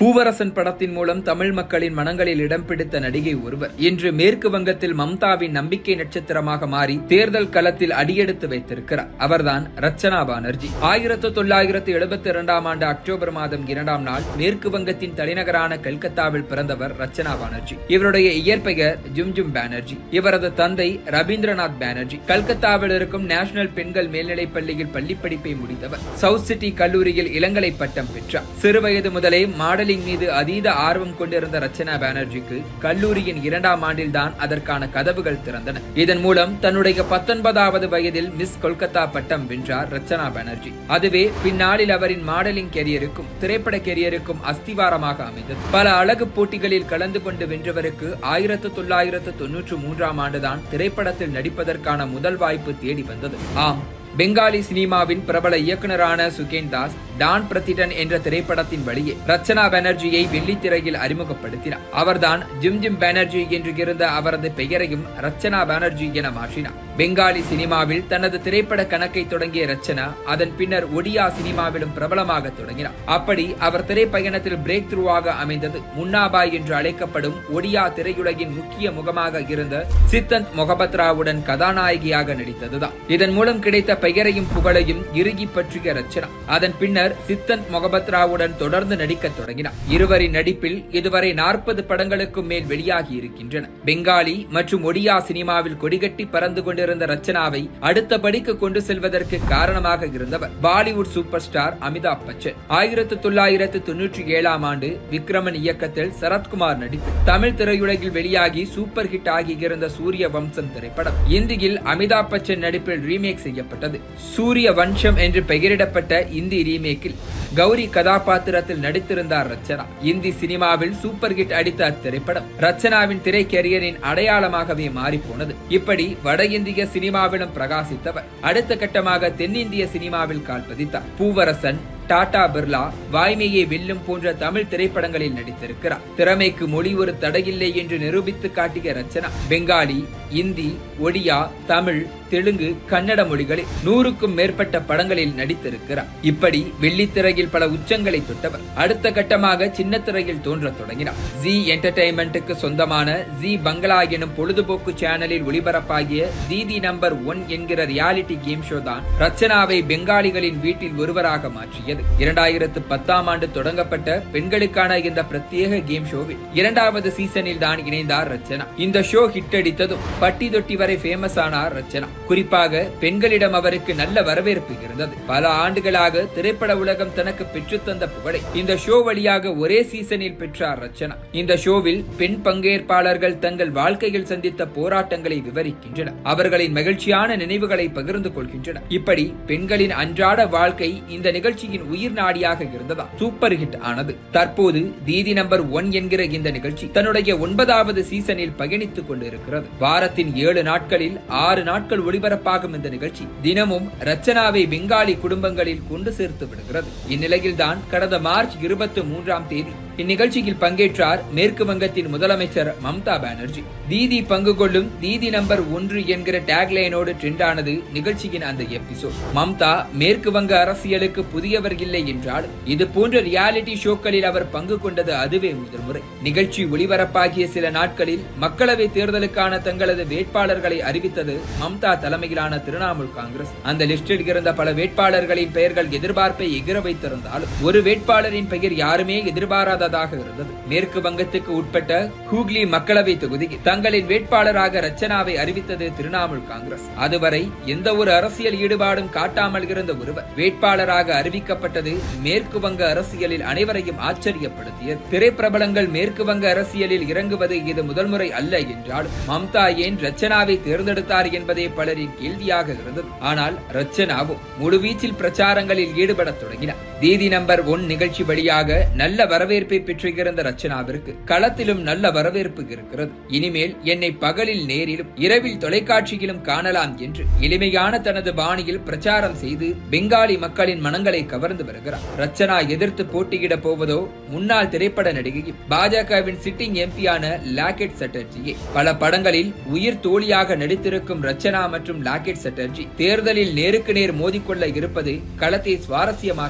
பூவரசன் படத்தின் மூலம் தமிழ் மக்களின் மனங்களில் இடம் பிடித்த நடிகை ஒருவர் இன்று மேற்கு வங்கத்தில் மம்தாவின் நம்பிக்கை நட்சத்திரமாக மாறி தேர்தல் களத்தில் அடியெடுத்து வைத்திருக்கிறார் அவர்தான் ரச்சனா பானர்ஜி ஆயிரத்து தொள்ளாயிரத்து எழுபத்தி இரண்டாம் ஆண்டு அக்டோபர் மாதம் இரண்டாம் நாள் மேற்கு வங்கத்தின் தலைநகரான கல்கத்தாவில் பிறந்தவர் ரச்சனா பானர்ஜி இவருடைய இயற்பெயர் ஜும்ஜும் பானர்ஜி இவரது தந்தை ரவீந்திரநாத் பானர்ஜி கல்கத்தாவில் இருக்கும் நேஷனல் பெண்கள் மேல்நிலைப் பள்ளியில் பள்ளிப்படிப்பை முடித்தவர் சவுத் சிட்டி கல்லூரியில் இளங்கலை பட்டம் பெற்றார் சிறுவயது முதலே மாடலிங் மீது அதீத ஆர்வம் கொண்டிருந்த ரச்சனா பானர்ஜிக்கு கல்லூரியின் இரண்டாம் ஆண்டில் தான் அதற்கான கதவுகள் திறந்தன இதன் மூலம் தன்னுடைய பத்தொன்பதாவது வயதில் மிஸ் கொல்கத்தா பட்டம் வென்றார் ரச்சனா பானர்ஜி அதுவே பின்னாளில் அவரின் மாடலிங் கெரியருக்கும் திரைப்பட கெரியருக்கும் அஸ்திவாரமாக அமைந்தது பல அழகு போட்டிகளில் கலந்து கொண்டு வென்றவருக்கு ஆயிரத்து தொள்ளாயிரத்து தொன்னூற்று மூன்றாம் ஆண்டுதான் திரைப்படத்தில் நடிப்பதற்கான முதல் வாய்ப்பு தேடி வந்தது ஆம் பெங்காலி சினிமாவின் பிரபல இயக்குனரான சுகேன் தாஸ் டான் பிரதிடன் என்ற திரைப்படத்தின் வழியே ரச்சனா பானர்ஜியை வெள்ளித்திரையில் அறிமுகப்படுத்தினார் அவர்தான் ஜிம் ஜிம் பானர்ஜி என்று இருந்த அவரது பெயரையும் ரச்சனா பானர்ஜி என மாற்றினார் பெங்காலி சினிமாவில் தனது திரைப்பட கணக்கை தொடங்கிய ரச்சனா அதன் பின்னர் ஒடியா சினிமாவிலும் பிரபலமாக தொடங்கினார் அப்படி அவர் திரைப்பயணத்தில் பிரேக் த்ரூவாக அமைந்தது முன்னாபாய் என்று அழைக்கப்படும் ஒடியா திரையுலகின் முக்கிய முகமாக இருந்த சித்தந்த் மொகபத்ராவுடன் கதாநாயகியாக நடித்ததுதான் இதன் மூலம் கிடைத்த பெயரையும் புகழையும் இறுகி பற்றிய ரச்சனா அதன் பின்னர் சித்தந்த் மொகபத்ராவுடன் தொடர்ந்து நடிக்க தொடங்கினார் இருவரின் நடிப்பில் இதுவரை நாற்பது படங்களுக்கும் மேல் வெளியாகி இருக்கின்றன பெங்காலி மற்றும் ஒடியா சினிமாவில் கொடிகட்டி பறந்து கொண்டிருந்த ரச்சனாவை அடுத்த படிக்கு கொண்டு செல்வதற்கு காரணமாக இருந்தவர் பாலிவுட் சூப்பர் ஸ்டார் அமிதாப் பச்சன் ஆயிரத்து தொள்ளாயிரத்து தொன்னூற்றி ஏழாம் ஆண்டு விக்ரமன் இயக்கத்தில் சரத்குமார் நடித்து தமிழ் திரையுலகில் வெளியாகி சூப்பர் ஹிட் ஆகியிருந்த சூரிய வம்சம் திரைப்படம் இந்தியில் அமிதாப் பச்சன் நடிப்பில் ரீமேக் செய்யப்பட்டது சூரிய வம்சம் என்று பெயரிடப்பட்ட இந்தி ரீமேக்கில் கௌரி கதாபாத்திரத்தில் நடித்திருந்தார் ரச்சனா இந்தி சினிமாவில் சூப்பர் ஹிட் அடித்த அத்திரைப்படம் ரச்சனாவின் திரை கேரியரின் அடையாளமாகவே மாறிப்போனது இப்படி வட இந்திய சினிமாவிலும் பிரகாசித்தவர் அடுத்த கட்டமாக தென்னிந்திய சினிமாவில் கால் பதித்தார் பூவரசன் டாடா பிர்லா வாய்மையை வெல்லும் போன்ற தமிழ் திரைப்படங்களில் நடித்திருக்கிறார் திறமைக்கு மொழி ஒரு தடையில்லை என்று நிரூபித்து காட்டிய ரச்சனா பெங்காலி இந்தி ஒடியா தமிழ் தெலுங்கு கன்னட மொழிகளில் நூறுக்கும் மேற்பட்ட படங்களில் நடித்திருக்கிறார் இப்படி வெள்ளித்திரையில் பல உச்சங்களை தொட்டவர் அடுத்த கட்டமாக சின்ன திரையில் தோன்றத் தொடங்கினார் ஜி என்டர்டைன்மெண்ட்டுக்கு சொந்தமான ஜி பங்களா எனும் பொழுதுபோக்கு சேனலில் ஒளிபரப்பாகிய தீதி நம்பர் ஒன் என்கிற ரியாலிட்டி கேம் ஷோ தான் ரச்சனாவை பெங்காலிகளின் வீட்டில் ஒருவராக மாற்றியது இரண்டாயிரத்து பத்தாம் ஆண்டு தொடங்கப்பட்ட பெண்களுக்கான இந்த பிரத்யேக கேம் ஷோவில் இரண்டாவது சீசனில் தான் இணைந்தார் ரச்சனா இந்த ஷோ ஹிட் அடித்ததும் பட்டி தொட்டி வரை ஃபேமஸ் ஆனார் ரச்சனா குறிப்பாக பெண்களிடம் அவருக்கு நல்ல வரவேற்பு இருந்தது பல ஆண்டுகளாக திரைப்பட உலகம் தனக்கு பெற்றுத்தந்த புகழை இந்த ஷோ வழியாக ஒரே சீசனில் பெற்றார் ரச்சனா இந்த ஷோவில் பெண் பங்கேற்பாளர்கள் தங்கள் வாழ்க்கையில் சந்தித்த போராட்டங்களை விவரிக்கின்றனர் அவர்களின் மகிழ்ச்சியான நினைவுகளை பகிர்ந்து கொள்கின்றனர் இப்படி பெண்களின் அன்றாட வாழ்க்கை இந்த நிகழ்ச்சியின் உயிர் நாடியாக இருந்ததா சூப்பர் ஹிட் ஆனது தற்போது தீதி நம்பர் ஒன் என்கிற இந்த நிகழ்ச்சி தன்னுடைய ஒன்பதாவது சீசனில் பயணித்துக் கொண்டிருக்கிறது வாரத்தின் ஏழு நாட்களில் ஆறு நாட்கள் ஒளிபரப்பாகும் இந்த நிகழ்ச்சி தினமும் ரச்சனாவை பெங்காலி குடும்பங்களில் கொண்டு சேர்த்து விடுகிறது இந்நிலையில்தான் கடந்த மார்ச் இருபத்தி மூன்றாம் தேதி இந்நிகழ்ச்சியில் பங்கேற்றார் மேற்கு வங்கத்தின் முதலமைச்சர் மம்தா பானர்ஜி தீதி பங்கு கொள்ளும் தீதி நம்பர் ஒன்று என்கிற டேக்லைனோடு ட்ரெண்ட் ஆனது நிகழ்ச்சியின் அந்த எபிசோட் மம்தா மேற்கு வங்க அரசியலுக்கு புதியவர் இல்லை என்றால் இது போன்ற ரியாலிட்டி ஷோக்களில் அவர் பங்கு கொண்டது அதுவே முதல் முறை நிகழ்ச்சி ஒளிபரப்பாகிய சில நாட்களில் மக்களவை தேர்தலுக்கான தங்களது வேட்பாளர்களை அறிவித்தது மம்தா தலைமையிலான திரிணாமுல் காங்கிரஸ் அந்த லிஸ்டில் இருந்த பல வேட்பாளர்களின் பெயர்கள் எதிர்பார்ப்பை எகிர வைத்திருந்தாலும் ஒரு வேட்பாளரின் பெயர் யாருமே எதிர்பாராத இல்லாததாக இருந்தது மேற்கு வங்கத்துக்கு உட்பட்ட ஹூக்லி மக்களவை தொகுதியில் தங்களின் வேட்பாளராக ரச்சனாவை அறிவித்தது திரிணாமுல் காங்கிரஸ் அதுவரை எந்த ஒரு அரசியல் ஈடுபாடும் காட்டாமல் இருந்த ஒருவர் வேட்பாளராக அறிவிக்கப்பட்டது மேற்கு வங்க அரசியலில் அனைவரையும் ஆச்சரியப்படுத்தியது திரைப்பிரபலங்கள் மேற்கு வங்க அரசியலில் இறங்குவது இது முதல் முறை அல்ல என்றால் மம்தா ஏன் ரச்சனாவை தேர்ந்தெடுத்தார் என்பதே பலரின் கேள்வியாக இருந்தது ஆனால் ரச்சனாவும் முழுவீச்சில் பிரச்சாரங்களில் ஈடுபடத் தொடங்கினார் தீதி நம்பர் ஒன் நிகழ்ச்சி வழியாக நல்ல வரவேற்பை பெற்றிருந்த ரச்சனாவிற்கு களத்திலும் நல்ல வரவேற்பு இருக்கிறது இனிமேல் என்னை பகலில் நேரிலும் இரவில் தொலைக்காட்சியிலும் காணலாம் என்று எளிமையான தனது பாணியில் பிரச்சாரம் செய்து பெங்காலி மக்களின் மனங்களை கவர்ந்து வருகிறார் ரச்சனா எதிர்த்து போட்டியிட போவதோ முன்னாள் திரைப்பட நடிகையும் பாஜகவின் சிட்டிங் எம்பியான லாக்கெட் சட்டர்ஜியே பல படங்களில் உயிர் தோழியாக நடித்திருக்கும் ரச்சனா மற்றும் லாக்கெட் சட்டர்ஜி தேர்தலில் நேருக்கு நேர் மோதிக்கொள்ள இருப்பது களத்தை சுவாரஸ்யமாக்கி இருக்கிறது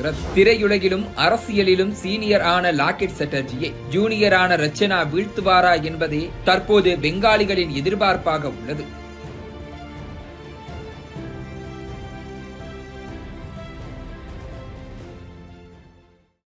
வருகிறது திரையுலகிலும் அரசியலிலும் சீனியர் ஆன லாக்கெட் சட்டர்ஜியை ஜூனியரான ரச்சனா வீழ்த்துவாரா என்பதே தற்போது பெங்காலிகளின் எதிர்பார்ப்பாக உள்ளது